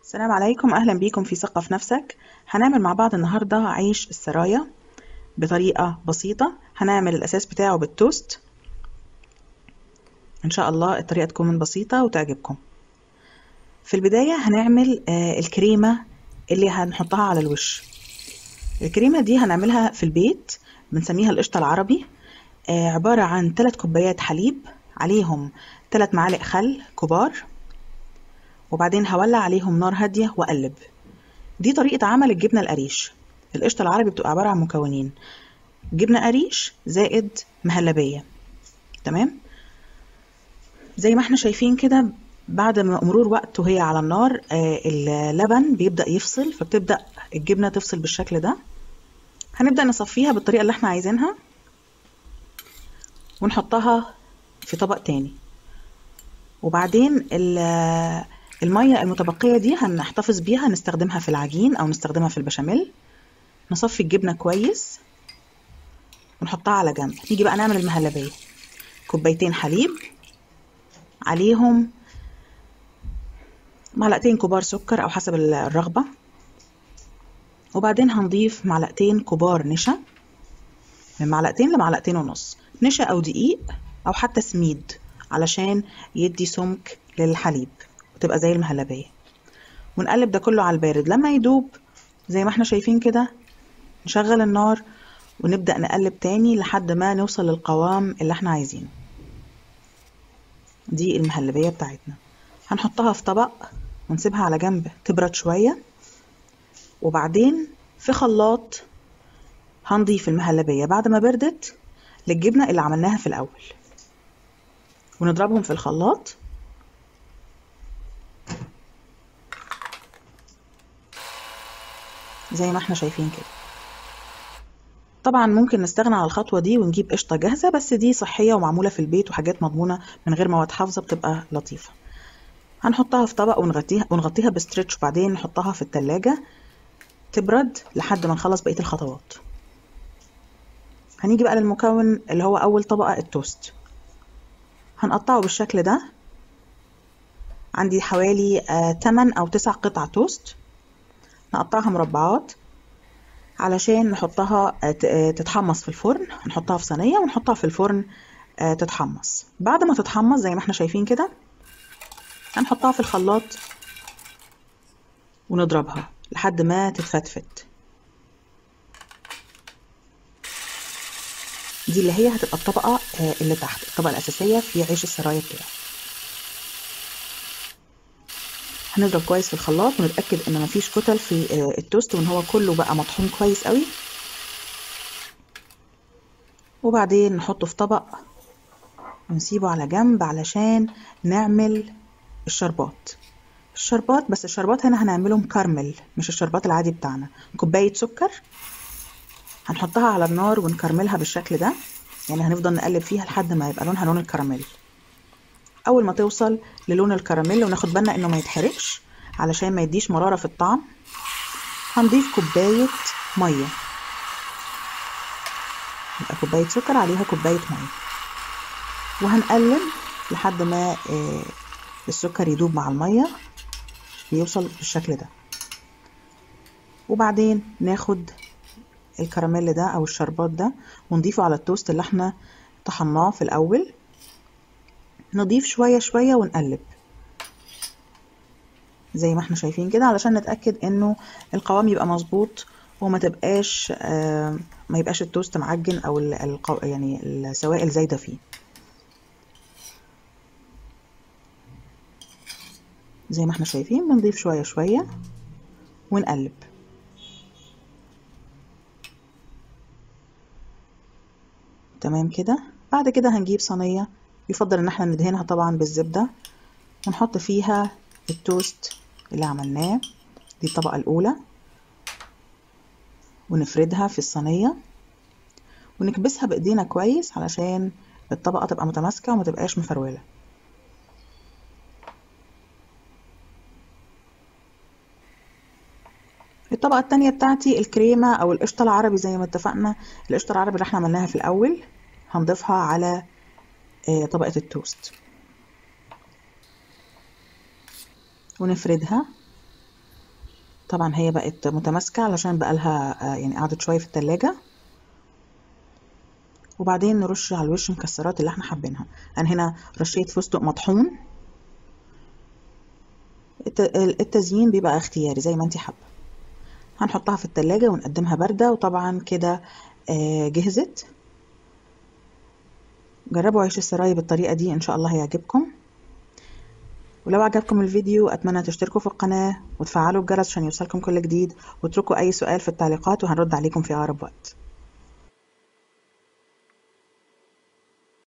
السلام عليكم أهلا بيكم في ثقة في نفسك هنعمل مع بعض النهاردة عيش السرايا بطريقة بسيطة هنعمل الأساس بتاعه بالتوست إن شاء الله الطريقة تكون بسيطة وتعجبكم في البداية هنعمل آه، الكريمة اللي هنحطها على الوش الكريمة دي هنعملها في البيت بنسميها القشطة العربي آه، عبارة عن 3 كوبايات حليب عليهم 3 معالق خل كبار وبعدين هولع عليهم نار هادية وأقلب دي طريقة عمل الجبنة القريش القشطة العربي بتبقى عبارة عن مكونين جبنة قريش زائد مهلبية تمام زي ما احنا شايفين كده بعد ما مرور وقت وهي على النار آه، اللبن بيبدأ يفصل فبتبدأ الجبنة تفصل بالشكل ده هنبدأ نصفيها بالطريقة اللي احنا عايزينها ونحطها في طبق تاني وبعدين ال- المية المتبقية دي هنحتفظ بيها نستخدمها في العجين أو نستخدمها في البشاميل نصفي الجبنة كويس ونحطها على جنب نيجي بقى نعمل المهلبية كوبايتين حليب عليهم معلقتين كبار سكر أو حسب الرغبة وبعدين هنضيف معلقتين كبار نشا من معلقتين لمعلقتين ونص نشا أو دقيق أو حتى سميد علشان يدي سمك للحليب وتبقى زي المهلبية ونقلب ده كله على البارد لما يدوب زي ما احنا شايفين كده نشغل النار ونبدأ نقلب تاني لحد ما نوصل للقوام اللي احنا عايزينه دي المهلبية بتاعتنا هنحطها في طبق ونسيبها على جنب تبرد شوية وبعدين في خلاط هنضيف المهلبية بعد ما بردت للجبنة اللي عملناها في الأول ونضربهم في الخلاط زي ما احنا شايفين كده طبعا ممكن نستغنى عن الخطوة دي ونجيب قشطة جاهزة بس دي صحية ومعمولة في البيت وحاجات مضمونة من غير مواد حافظة بتبقى لطيفة هنحطها في طبق ونغطيها ونغطيها بستريتش وبعدين نحطها في التلاجة تبرد لحد ما نخلص بقية الخطوات هنيجي بقى للمكون اللي هو أول طبقة التوست هنقطعه بالشكل ده عندي حوالي آه 8 أو 9 قطع توست نقطعها مربعات علشان نحطها آه، ت- آه، تتحمص في الفرن هنحطها في صينية ونحطها في الفرن آه، تتحمص بعد ما تتحمص زي ما احنا شايفين كده هنحطها في الخلاط ونضربها لحد ما تتفتفت دي اللي هي هتبقى الطبقة آه، اللي تحت الطبقة الأساسية في عيش السرايا بتاعي هنضرب كويس في الخلاط ونتأكد ان مفيش كتل في آه، التوست وان هو كله بقى مطحون كويس قوي وبعدين نحطه في طبق ونسيبه على جنب علشان نعمل الشربات الشربات بس الشربات هنا هنعمله مكرمل مش الشربات العادي بتاعنا كوباية سكر هنحطها على النار ونكرملها بالشكل ده يعني هنفضل نقلب فيها لحد ما يبقى لونها لون الكراميل اول ما توصل للون الكراميل وناخد بالنا انه ما يتحرقش علشان ما يديش مرارة في الطعم هنضيف كوباية مية يبقى كوباية سكر عليها كوباية مية وهنقلب لحد ما آه، السكر يدوب مع المية ويوصل بالشكل ده وبعدين ناخد الكراميل ده او الشربات ده ونضيفه على التوست اللي احنا طحناه في الاول نضيف شوية شوية ونقلب زي ما احنا شايفين كده علشان نتأكد انه القوام يبقى مظبوط وما تبقاش آه ما يبقاش التوست معجن او ال- القو يعني السوائل زايدة فيه زي ما احنا شايفين بنضيف شوية شوية ونقلب تمام كده بعد كده هنجيب صينية يفضل ان احنا ندهنها طبعا بالزبدة ونحط فيها التوست اللي عملناه دي الطبقة الأولى ونفردها في الصينية ونكبسها بإيدينا كويس علشان الطبقة تبقى متماسكة وما تبقاش مفرولة الطبقة التانية بتاعتي الكريمة أو القشطة العربي زي ما اتفقنا القشطة العربي اللي احنا عملناها في الأول هنضيفها على آه، طبقة التوست ونفردها طبعا هي بقت متماسكة علشان بقالها آه، يعني قعدت شوية في التلاجة وبعدين نرش على الوش مكسرات اللي احنا حابينها انا هنا رشيت فستق مطحون الت- التزيين بيبقى اختياري زي ما انت حابة هنحطها في التلاجة ونقدمها باردة وطبعا كده آه، جهزت جربوا عيش السراي بالطريقة دي ان شاء الله هيعجبكم ولو عجبكم الفيديو اتمنى تشتركوا في القناة وتفعلوا الجرس عشان يوصلكم كل جديد واتركوا اي سؤال في التعليقات وهنرد عليكم في اقرب وقت